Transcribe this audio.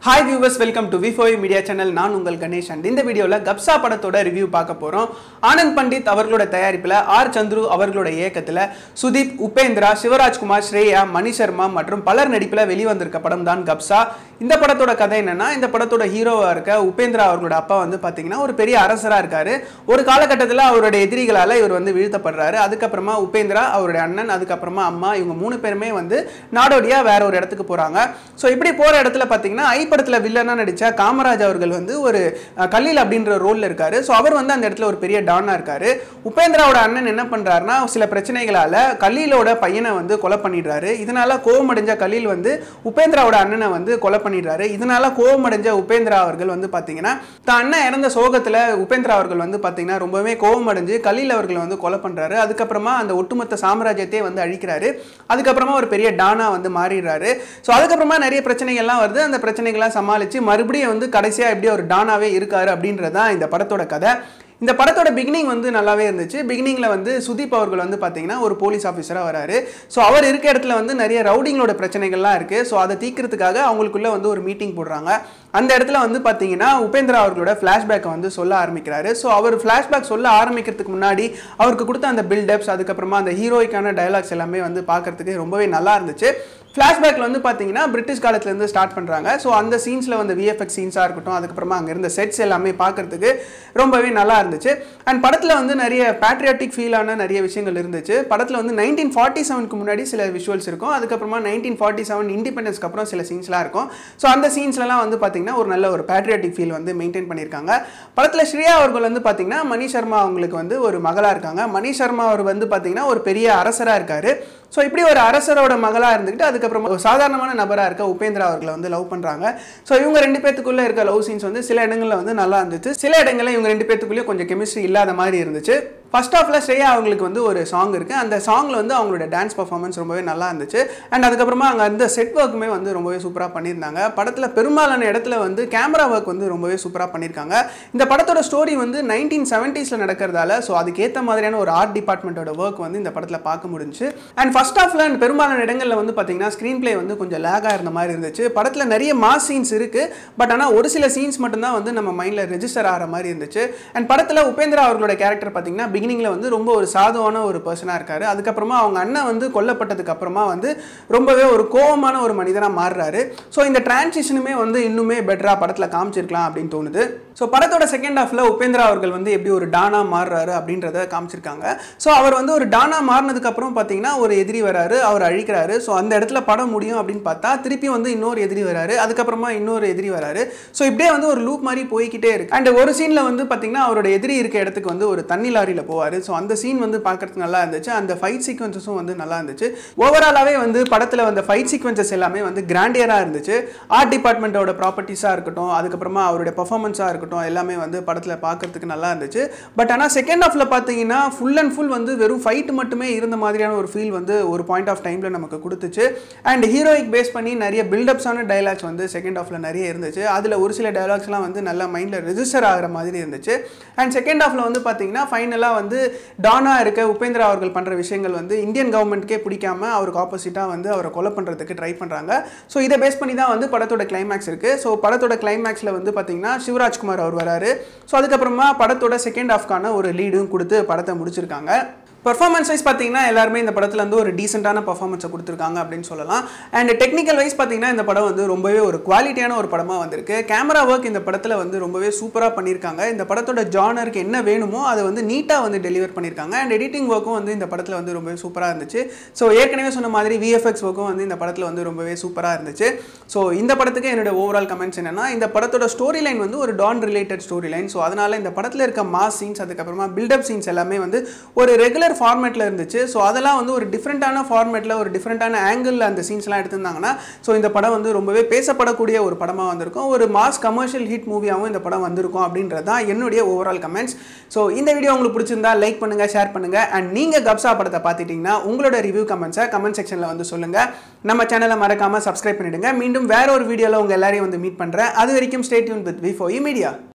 hi viewers welcome to V four media channel நான் உங்கள் Ganesh and இந்த வீடியோவில் கப்சா படத்தோட ரிவ்யூ பார்க்க போகிறோம் ஆனந்த் பண்டித் அவர்களோட தயாரிப்பில் ஆர் சந்துரு அவர்களோட இயக்கத்தில் சுதீப் உபேந்திரா சிவராஜ்குமார் ஸ்ரேயா மணி சர்மா மற்றும் பலர் நடிப்பில் வெளிவந்திருக்க படம் தான் கப்சா இந்த படத்தோட கதை என்னன்னா இந்த படத்தோட ஹீரோவாக இருக்க உபேந்திரா அவர்களோட அப்பா வந்து பார்த்தீங்கன்னா ஒரு பெரிய அரசராக இருக்காரு ஒரு காலகட்டத்தில் அவருடைய எதிரிகளால் இவர் வந்து வீழ்த்தப்படுறாரு அதுக்கப்புறமா உபேந்திரா அவருடைய அண்ணன் அதுக்கப்புறமா அம்மா இவங்க மூணு பேருமே வந்து நாடோடியா வேற ஒரு இடத்துக்கு போகிறாங்க ஸோ இப்படி போகிற இடத்துல பார்த்தீங்கன்னா ஐ படத்தில் வில்லனாக நடித்த காமராஜ் அவர்கள் வந்து ஒரு அஹ், கலீல் அப்படின்ற ரோலில் இருக்காரு ஸோ அவர் வந்து அந்த இடத்துல ஒரு பெரிய டானாக இருக்காரு உபேந்திராவோட அண்ணன் என்ன பண்ணுறாருன்னா சில பிரச்சனைகளால் கலீலோட பையனை வந்து கொலை பண்ணிடுறாரு இதனால கோவமடைஞ்ச கலீல் வந்து உபேந்திராவோட அண்ணனை வந்து கொலை பண்ணிடுறாரு இதனால கோவமடைஞ்ச உபேந்திரா அவர்கள் வந்து பார்த்தீங்கன்னா தான் அண்ணன் இறந்த சோகத்தில் உபேந்திரா அவர்கள் வந்து பார்த்தீங்கன்னா ரொம்பவே கோவமடைஞ்சு கலீல் அவர்கள் வந்து கொலை பண்ணுறாரு அதுக்கப்புறமா அந்த ஒட்டுமொத்த சாம்ராஜ்யத்தையே வந்து அழிக்கிறாரு அதுக்கப்புறமா ஒரு பெரிய டானா வந்து மாறிடுறாரு ஸோ அதுக்கப்புறமா நிறைய பிரச்சனைகள்லாம் வருது அந்த பிரச்சனைகள்லாம் சமாளித்து மறுபடியும் வந்து கடைசியாக எப்படி ஒரு டானாவே இருக்காரு அப்படின்றது தான் இந்த படத்தோட கதை இந்த படத்தோட பிகினிங் வந்து நல்லாவே இருந்துச்சு பிகினிங்கில் வந்து சுதீப் அவர்கள் வந்து பார்த்தீங்கன்னா ஒரு போலீஸ் ஆஃபீஸராக வராரு ஸோ அவர் இருக்க இடத்துல வந்து நிறைய ரவுடிங்களோட பிரச்சனைகள்லாம் இருக்குது ஸோ அதை தீர்க்கறதுக்காக அவங்களுக்குள்ள வந்து ஒரு மீட்டிங் போடுறாங்க அந்த இடத்துல வந்து பார்த்தீங்கன்னா உபேந்திரா அவர்களோட ஃப்ளாஷ்பேக்கை வந்து சொல்ல ஆரம்பிக்கிறாரு ஸோ அவர் ஃப்ளாஷ்பேக் சொல்ல ஆரம்பிக்கிறதுக்கு முன்னாடி அவருக்கு கொடுத்த அந்த பில்டப்ஸ் அதுக்கப்புறமா அந்த ஹீரோய்க்கான டயலாக்ஸ் எல்லாமே வந்து பார்க்கறதுக்கு ரொம்பவே நல்லா இருந்துச்சு ஃப்ளாஷ்பேக்கில் வந்து பார்த்தீங்கன்னா பிரிட்டிஷ் காலத்துலேருந்து ஸ்டார்ட் பண்ணுறாங்க ஸோ அந்த சீன்ஸில் வந்து விஎஃப்எக்ஸ் சீன்ஸாக இருக்கட்டும் அதுக்கப்புறமா அங்கே இருந்த செட்ஸ் எல்லாமே பார்க்கறதுக்கு ரொம்பவே நல்லா இருந்துச்சு அண்ட் படத்தில் வந்து நிறைய பேட்ரியாட்டிக் ஃபீலான நிறைய விஷயங்கள் இருந்துச்சு படத்தில் வந்து நைன்டீன் ஃபார்ட்டி செவனுக்கு முன்னாடி சில விஷுவல்ஸ் இருக்கும் அதுக்கப்புறமா நைன்டீன் ஃபார்ட்டி செவன் இண்டிபெண்டன்ஸ்க்கு அப்புறம் சில சீன்ஸ்லாம் இருக்கும் ஸோ அந்த சீன்ஸ்லாம் வந்து பார்த்தீங்கன்னா ஒரு நல்ல ஒரு பேட்ரியாட்டிக் ஃபீல் வந்து மெயின்டைன் பண்ணியிருக்காங்க படத்தில் ஸ்ரீயா அவர்கள் வந்து பார்த்தீங்கன்னா மணி சர்மா அவங்களுக்கு வந்து ஒரு மகளாக இருக்காங்க மணி சர்மா அவர் வந்து பார்த்தீங்கன்னா ஒரு பெரிய அரசராக இருக்காரு ஸோ இப்படி ஒரு அரசரோட மகளாக இருந்துக்கிட்டு அதுக்கப்புறமா ஒரு சாதாரணமான நபராக இருக்க உபேந்திரா அவர்களை வந்து லவ் பண்ணுறாங்க ஸோ இவங்க ரெண்டு பேத்துக்குள்ளே இருக்க லவ் சீன்ஸ் வந்து சில இடங்களில் வந்து நல்லா இருந்துச்சு சில இடங்களில் இவங்க ரெண்டு பேத்துக்குள்ளேயும் கொஞ்சம் கெமிஸ்ட்ரி இல்லாத மாதிரி இருந்துச்சு ஃபர்ஸ்ட் ஆஃப்ல ஸ்ரேயா அவங்களுக்கு வந்து ஒரு சாங் இருக்குது அந்த சாங்கில் வந்து அவங்களோட டான்ஸ் பர்ஃபார்மன்ஸ் ரொம்பவே நல்லா இருந்துச்சு அண்ட் அதுக்கப்புறமா அங்கே அந்த செட் ஒர்க்குமே வந்து ரொம்பவே சூப்பராக பண்ணியிருந்தாங்க படத்தில் பெரும்பாலான இடத்துல வந்து கேமரா ஒர்க் வந்து ரொம்பவே சூப்பராக பண்ணியிருக்காங்க இந்த படத்தோட ஸ்டோரி வந்து நைன்டீன் செவன்ட்டீஸில் நடக்கிறதால ஸோ அதுக்கேற்ற மாதிரியான ஒரு ஆர்ட் டிபார்ட்மெண்ட்டோட ஒர்க் வந்து இந்த படத்தில் பார்க்க முடிஞ்சுச்சு அண்ட் ஃபர்ஸ்ட் ஆஃப்ல பெரும்பாலான இடங்களில் வந்து பார்த்தீங்கன்னா ஸ்க்ரீன் ப்ளே வந்து கொஞ்சம் லேகாக இருந்த மாதிரி இருந்துச்சு படத்தில் நிறைய மாஸ் சீன்ஸ் இருக்குது பட் ஆனால் ஒரு சில சீன்ஸ் மட்டும்தான் வந்து நம்ம மைண்டில் ரெஜிஸ்டர் ஆகிற மாதிரி இருந்துச்சு அண்ட் படத்தில் உபேந்திரா அவர்களோட கேரக்டர் பார்த்தீங்கன்னா பிகினிங்கில் வந்து ரொம்ப ஒரு சாதுவான ஒரு பர்சனாக இருக்காரு அதுக்கப்புறமா அவங்க அண்ணன் வந்து கொல்லப்பட்டதுக்கு அப்புறமா வந்து ரொம்பவே ஒரு கோவமான ஒரு மனிதனாக மாறுறாரு ஸோ இந்த டிரான்சிஷனுமே வந்து இன்னுமே பெட்டராக படத்தில் காமிச்சிருக்கலாம் அப்படின்னு தோணுது ஸோ படத்தோட செகண்ட் ஹாஃபில் உபேந்திரா அவர்கள் வந்து எப்படி ஒரு டானா மாறுறாரு அப்படின்றத காமிச்சிருக்காங்க ஸோ அவர் வந்து ஒரு டானா மாறினதுக்கு அப்புறம் பார்த்தீங்கன்னா ஒரு எதிரி வராரு அவர் அழிக்கிறாரு ஸோ அந்த இடத்துல படம் முடியும் அப்படின்னு பார்த்தா திருப்பி வந்து இன்னொரு எதிரி வராரு அதுக்கப்புறமா இன்னொரு எதிரி வராரு ஸோ இப்படியே வந்து ஒரு லூப் மாதிரி போய்க்கிட்டே இருக்கு அண்ட் ஒரு சீனில் வந்து பார்த்தீங்கன்னா அவரோட எதிரி இருக்க இடத்துக்கு வந்து ஒரு தண்ணி லாரியில் போவார் ஸோ அந்த சீன் வந்து பார்க்கறதுக்கு நல்லா இருந்துச்சு அந்த ஃபைட் சீக்வன்சஸும் வந்து நல்லா இருந்துச்சு ஓவராலாகவே வந்து படத்தில் வந்த ஃபைட் சீக்வன்சஸ் எல்லாமே வந்து கிராண்டியராக இருந்துச்சு ஆர்ட் டிபார்ட்மெண்ட்டோட ப்ராப்பர்ட்டிஸாக இருக்கட்டும் அதுக்கப்புறமா அவருடைய பர்ஃபார்மன்ஸாக இருக்கட்டும் எல்லாமே வந்து படத்தில் பார்க்கறதுக்கு நல்லா இருந்துச்சு பட் ஆனால் செகண்ட் ஹாஃபில் பார்த்தீங்கன்னா ஃபுல் அண்ட் ஃபுல் வந்து வெறும் ஃபைட் மட்டுமே இருந்த மாதிரியான ஒரு ஃபீல் வந்து ஒரு பாயிண்ட் ஆஃப் டைமில் நமக்கு கொடுத்துச்சு அண்ட் ஹீரோயிக் பேஸ் பண்ணி நிறைய பில்டப்ஸான டைலாக்ஸ் வந்து செகண்ட் ஹாஃபில் நிறைய இருந்துச்சு அதில் ஒரு சில டைலாக்ஸ்லாம் வந்து நல்லா மைண்டில் ரெஜிஸ்டர் ஆகிற மாதிரி இருந்துச்சு அண்ட் செகண்ட் ஹாஃபில் வந்து பார்த்தீங்கன்னா ஃபைனலாக வந்து டானா இருக்க உபேந்திரா அவர்கள் பண்ணுற விஷயங்கள் வந்து இந்தியன் கவர்மெண்ட்கே பிடிக்காம அவருக்கு ஆப்போசிட்டாக வந்து அவரை கொலை பண்ணுறதுக்கு ட்ரை பண்ணுறாங்க ஸோ இதை பேஸ் பண்ணி தான் வந்து படத்தோட கிளைமேக்ஸ் இருக்குது ஸோ படத்தோட கிளைமேக்ஸில் வந்து பார்த்தீங்கன்னா சிவராஜ்குமார் அவர் வராரு ஸோ அதுக்கப்புறமா படத்தோட செகண்ட் ஹாஃப்க்கான ஒரு லீடும் கொடுத்து படத்தை முடிச்சிருக்காங்க பர்ஃபார்மன்ஸ் வைஸ் பார்த்தீங்கன்னா எல்லாருமே இந்த படத்தில் வந்து ஒரு டீசெண்டான பர்ஃபார்மன்ஸை கொடுத்துருக்காங்க அப்படின்னு சொல்லலாம் அண்ட் டெக்னிக்கல் வைஸ் பார்த்தீங்கன்னா இந்த படம் வந்து ரொம்பவே ஒரு குவாலிட்டியான ஒரு படமாக வந்திருக்கு கேமரா ஒர்க் இந்த படத்தில் வந்து ரொம்பவே சூப்பராக பண்ணியிருக்காங்க இந்த படத்தோட ஜானருக்கு என்ன வேணுமோ அதை வந்து நீட்டாக வந்து டெலிவர் பண்ணியிருக்காங்க அண்ட் எடிட்டிங் ஒர்க்கும் வந்து இந்த படத்தில் வந்து ரொம்பவே சூப்பராக இருந்துச்சு ஸோ ஏற்கனவே சொன்ன மாதிரி விஎஃப்எக்ஸ் ஒர்க்கும் வந்து இந்த படத்தில் வந்து ரொம்பவே சூப்பராக இருந்துச்சு ஸோ இந்த படத்துக்கு என்னோட ஓவரால் கமெண்ட்ஸ் என்னன்னா இந்த படத்தோட ஸ்டோரி லைன் வந்து ஒரு don related story line so அதனால் இந்த படத்தில் இருக்க மாஸ் சீன்ஸ் அதுக்கப்புறமா பில்டப் சீன்ஸ் எல்லாமே வந்து ஒரு ரெகுலர் ஃபார்மேட்டில் இருந்துச்சு ஸோ அதெல்லாம் வந்து ஒரு டிஃப்ரெண்ட்டான ஃபார்மேட்டில் ஒரு டிஃப்ரெண்ட்டான ஆங்கிளில் அந்த சீன்ஸ்லாம் எடுத்திருந்தாங்கன்னா ஸோ இந்த படம் வந்து ரொம்பவே பேசப்படக்கூடிய ஒரு படமாக வந்திருக்கும் ஒரு மாஸ் கமர்ஷியல் ஹிட் மூவியாகவும் இந்த படம் வந்திருக்கும் அப்படின்றது தான் என்னுடைய ஓவரால் கமெண்ட்ஸ் ஸோ இந்த வீடியோ உங்களுக்கு பிடிச்சிருந்தா லைக் பண்ணுங்கள் ஷேர் பண்ணுங்கள் அண்ட் நீங்கள் கப்சா படத்தை பார்த்துட்டிங்கன்னா உங்களோட ரிவ்யூ கமெண்ட்ஸை கமெண்ட் செக்ஷனில் வந்து சொல்லுங்கள் நம்ம சேனலை மறக்காமல் சப்ஸ்கிரைப் பண்ணிடுங்க மீண்டும் வேற ஒரு வீடியோவில் உங்கள் எல்லாரையும் வந்து மீட் பண்ணுறேன் அது வரைக்கும் stay tuned with V four media